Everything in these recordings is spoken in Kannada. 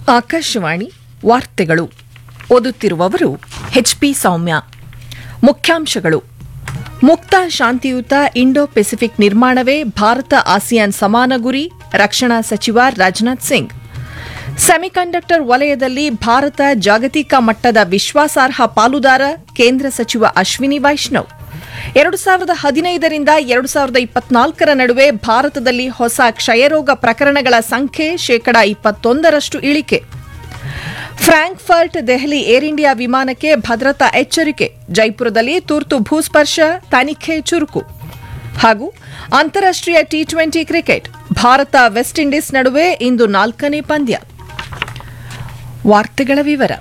ಆಕಾಶವಾಣಿ ವಾರ್ತೆಗಳು ಓದುತ್ತಿರುವವರು ಎಚ್ಪಿ ಸೌಮ್ಯ ಮುಖ್ಯಾಂಶಗಳು ಮುಕ್ತ ಶಾಂತಿಯುತ ಇಂಡೋ ಪೆಸಿಫಿಕ್ ನಿರ್ಮಾಣವೇ ಭಾರತ ಆಸಿಯಾನ್ ಸಮಾನ ಗುರಿ ರಕ್ಷಣಾ ಸಚಿವ ರಾಜನಾಥ್ ಸಿಂಗ್ ಸೆಮಿಕಂಡಕ್ಟರ್ ವಲಯದಲ್ಲಿ ಭಾರತ ಜಾಗತಿಕ ಮಟ್ಟದ ವಿಶ್ವಾಸಾರ್ಹ ಪಾಲುದಾರ ಕೇಂದ್ರ ಸಚಿವ ಅಶ್ವಿನಿ ವೈಷ್ಣವ್ ಎರಡು ಸಾವಿರದ ಹದಿನೈದರಿಂದ ಎರಡು ಸಾವಿರದ ಇಪ್ಪತ್ನಾಲ್ಕರ ನಡುವೆ ಭಾರತದಲ್ಲಿ ಹೊಸ ಕ್ಷಯರೋಗ ಪ್ರಕರಣಗಳ ಸಂಖ್ಯೆ ಶೇಕಡಾ ಇಪ್ಪತ್ತೊಂದರಷ್ಟು ಇಳಿಕೆ ಫ್ರಾಂಕ್ಫರ್ಟ್ ದೆಹಲಿ ಏರ್ ಇಂಡಿಯಾ ವಿಮಾನಕ್ಕೆ ಭದ್ರತಾ ಎಚ್ಚರಿಕೆ ಜೈಪುರದಲ್ಲಿ ತುರ್ತು ಭೂಸ್ಪರ್ಶ ತನಿಖೆ ಚುರುಕು ಹಾಗೂ ಅಂತಾರಾಷ್ಟೀಯ T twenty cricket Bharat West Indies ನಡುವೆ ಇಂದು ನಾಲ್ಕನೇ ಪಂದ್ಯ ವಾರ್ತೆಗಳ ವಿವರ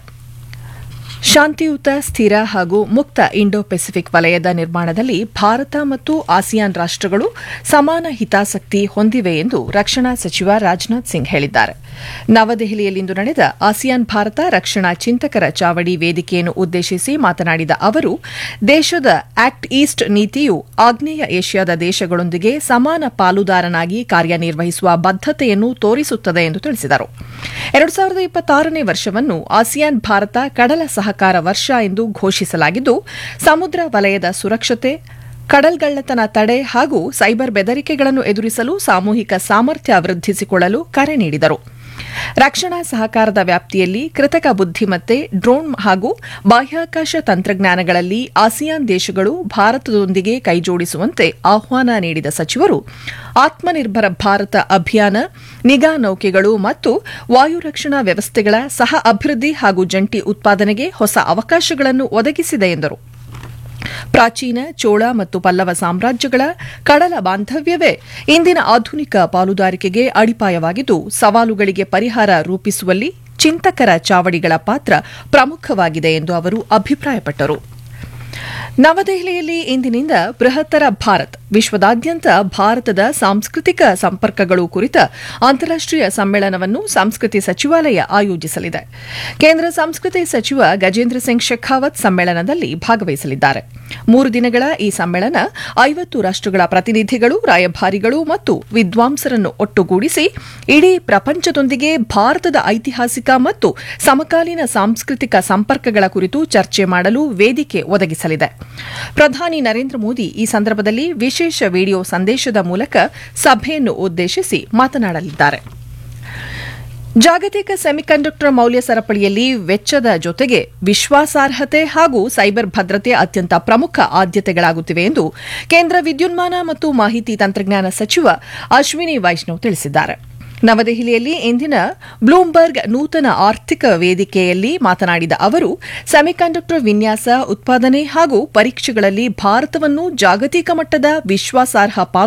ಶಾಂತಿಯುತ ಸ್ಥಿರ ಹಾಗೂ ಮುಕ್ತ ಇಂಡೋ ಪೆಸಿಫಿಕ್ ವಲಯದ ನಿರ್ಮಾಣದಲ್ಲಿ ಭಾರತ ಮತ್ತು ಆಸಿಯಾನ್ ರಾಷ್ಟಗಳು ಸಮಾನ ಹಿತಾಸಕ್ತಿ ಹೊಂದಿವೆ ಎಂದು ರಕ್ಷಣಾ ಸಚಿವ ರಾಜನಾಥ್ ಸಿಂಗ್ ಹೇಳಿದ್ದಾರೆ ನವದೆಹಲಿಯಲ್ಲಿಂದು ನಡೆದ ಆಸಿಯಾನ್ ಭಾರತ ರಕ್ಷಣಾ ಚಿಂತಕರ ಚಾವಡಿ ವೇದಿಕೆಯನ್ನು ಉದ್ದೇಶಿಸಿ ಮಾತನಾಡಿದ ಅವರು ದೇಶದ ಆಕ್ಟ್ ಈಸ್ಟ್ ನೀತಿಯು ಆಗ್ನೇಯ ಏಷ್ಯಾದ ದೇಶಗಳೊಂದಿಗೆ ಸಮಾನ ಪಾಲುದಾರನಾಗಿ ಕಾರ್ಯನಿರ್ವಹಿಸುವ ಬದ್ದತೆಯನ್ನು ತೋರಿಸುತ್ತದೆ ಎಂದು ತಿಳಿಸಿದರು ಎರಡು ಸಾವಿರದ ಇಪ್ಪತ್ತಾರನೇ ವರ್ಷವನ್ನು ಆಸಿಯಾನ್ ಭಾರತ ಕಡಲ ಸಹಕಾರ ವರ್ಷ ಎಂದು ಘೋಷಿಸಲಾಗಿದ್ದು ಸಮುದ್ರ ವಲಯದ ಸುರಕ್ಷತೆ ಕಡಲ್ಗಳ್ಳತನ ತಡೆ ಹಾಗೂ ಸೈಬರ್ ಬೆದರಿಕೆಗಳನ್ನು ಎದುರಿಸಲು ಸಾಮೂಹಿಕ ಸಾಮರ್ಥ್ಯ ವೃದ್ಧಿಸಿಕೊಳ್ಳಲು ಕರೆ ನೀಡಿದರು ರಕ್ಷಣಾ ಸಹಕಾರದ ವ್ಯಾಪ್ತಿಯಲ್ಲಿ ಕೃತಕ ಬುದ್ದಿಮತ್ತೆ ಡ್ರೋನ್ ಹಾಗೂ ಬಾಹ್ಯಾಕಾಶ ತಂತ್ರಜ್ಞಾನಗಳಲ್ಲಿ ಆಸಿಯಾನ್ ದೇಶಗಳು ಭಾರತದೊಂದಿಗೆ ಕೈಜೋಡಿಸುವಂತೆ ಆಹ್ವಾನ ನೀಡಿದ ಸಚಿವರು ಆತ್ಮನಿರ್ಭರ ಭಾರತ ಅಭಿಯಾನ ನಿಗಾ ನೌಕೆಗಳು ಮತ್ತು ವಾಯು ರಕ್ಷಣಾ ವ್ಯವಸ್ಥೆಗಳ ಸಹ ಅಭಿವೃದ್ಧಿ ಹಾಗೂ ಜಂಟಿ ಉತ್ಪಾದನೆಗೆ ಹೊಸ ಅವಕಾಶಗಳನ್ನು ಒದಗಿಸಿದೆ ಎಂದರು ಪ್ರಾಚೀನ ಚೋಳ ಮತ್ತು ಪಲ್ಲವ ಸಾಮ್ರಾಜ್ಯಗಳ ಕಡಲ ಬಾಂಧವ್ಯವೇ ಇಂದಿನ ಆಧುನಿಕ ಪಾಲುದಾರಿಕೆಗೆ ಅಡಿಪಾಯವಾಗಿದ್ದು ಸವಾಲುಗಳಿಗೆ ಪರಿಹಾರ ರೂಪಿಸುವಲ್ಲಿ ಚಿಂತಕರ ಚಾವಡಿಗಳ ಪಾತ್ರ ಪ್ರಮುಖವಾಗಿದೆ ಎಂದು ಅವರು ಅಭಿಪ್ರಾಯಪಟ್ಟರು ನವದೆಹಲಿಯಲ್ಲಿ ಇಂದಿನಿಂದ ಬೃಹತ್ತರ ಭಾರತ್ ವಿಶ್ವದಾದ್ಯಂತ ಭಾರತದ ಸಾಂಸ್ಕೃತಿಕ ಸಂಪರ್ಕಗಳು ಕುರಿತ ಅಂತಾರಾಷ್ಟೀಯ ಸಮ್ಮೇಳನವನ್ನು ಸಂಸ್ಕೃತಿ ಸಚಿವಾಲಯ ಆಯೋಜಿಸಲಿದೆ ಕೇಂದ್ರ ಸಂಸ್ಕೃತಿ ಸಚಿವ ಗಜೇಂದ್ರ ಸಿಂಗ್ ಶೆಖಾವತ್ ಸಮ್ಮೇಳನದಲ್ಲಿ ಭಾಗವಹಿಸಲಿದ್ದಾರೆ ಮೂರು ದಿನಗಳ ಈ ಸಮ್ಮೇಳನ ಐವತ್ತು ರಾಷ್ಟಗಳ ಪ್ರತಿನಿಧಿಗಳು ರಾಯಭಾರಿಗಳು ಮತ್ತು ವಿದ್ವಾಂಸರನ್ನು ಒಟ್ಟುಗೂಡಿಸಿ ಇಡೀ ಪ್ರಪಂಚದೊಂದಿಗೆ ಭಾರತದ ಐತಿಹಾಸಿಕ ಮತ್ತು ಸಮಕಾಲೀನ ಸಾಂಸ್ಕೃತಿಕ ಸಂಪರ್ಕಗಳ ಕುರಿತು ಚರ್ಚೆ ಮಾಡಲು ವೇದಿಕೆ ಒದಗಿಸಲಿದೆ ಪ್ರಧಾನಿ ನರೇಂದ್ರ ಮೋದಿ ಈ ಸಂದರ್ಭದಲ್ಲಿ ವಿಶೇಷ ವಿಡಿಯೋ ಸಂದೇಶದ ಮೂಲಕ ಸಭೆಯನ್ನು ಉದ್ದೇಶಿಸಿ ಮಾತನಾಡಲಿದ್ದಾರೆ ಜಾಗತಿಕ ಸೆಮಿಕಂಡಕ್ಟರ್ ಮೌಲ್ಯ ಸರಪಳಿಯಲ್ಲಿ ವೆಚ್ಚದ ಜೊತೆಗೆ ವಿಶ್ವಾಸಾರ್ಹತೆ ಹಾಗೂ ಸೈಬರ್ ಭದ್ರತೆ ಅತ್ಯಂತ ಪ್ರಮುಖ ಆದ್ಯತೆಗಳಾಗುತ್ತಿವೆ ಎಂದು ಕೇಂದ್ರ ವಿದ್ಯುನ್ಮಾನ ಮತ್ತು ಮಾಹಿತಿ ತಂತ್ರಜ್ಞಾನ ಸಚಿವ ಅಶ್ವಿನಿ ವೈಷ್ಣವ್ ತಿಳಿಸಿದ್ದಾರೆ ನವದೆಹಲಿಯಲ್ಲಿ ಇಂದಿನ ಬ್ಲೂಮ್ಬರ್ಗ್ ನೂತನ ಆರ್ಥಿಕ ವೇದಿಕೆಯಲ್ಲಿ ಮಾತನಾಡಿದ ಅವರು ಸೆಮಿಕಂಡಕ್ಟರ್ ವಿನ್ಯಾಸ ಉತ್ಪಾದನೆ ಹಾಗೂ ಪರೀಕ್ಷೆಗಳಲ್ಲಿ ಭಾರತವನ್ನು ಜಾಗತಿಕ ಮಟ್ಟದ ವಿಶ್ವಾಸಾರ್ಹ